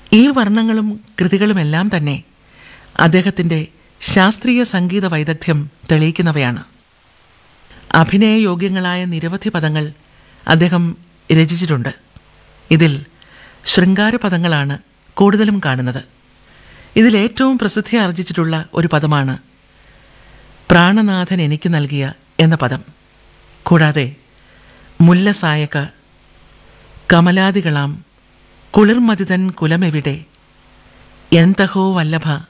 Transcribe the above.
ഈ വർണ്ണങ്ങളും കൃതികളുമെല്ലാം തന്നെ അദ്ദേഹത്തിൻ്റെ ശാസ്ത്രീയ സംഗീത വൈദഗ്ധ്യം തെളിയിക്കുന്നവയാണ് അഭിനയയോഗ്യങ്ങളായ നിരവധി പദങ്ങൾ അദ്ദേഹം രചിച്ചിട്ടുണ്ട് ഇതിൽ ശൃംഗാര പദങ്ങളാണ് കൂടുതലും കാണുന്നത് ഇതിൽ ഏറ്റവും പ്രസിദ്ധി ആർജിച്ചിട്ടുള്ള ഒരു പദമാണ് പ്രാണനാഥൻ എനിക്ക് നൽകിയ എന്ന പദം കൂടാതെ മുല്ലസായക കമലാദികളാം കുളിർമതിതൻ കുലമെവിടെ എന്തഹോ വല്ലഭ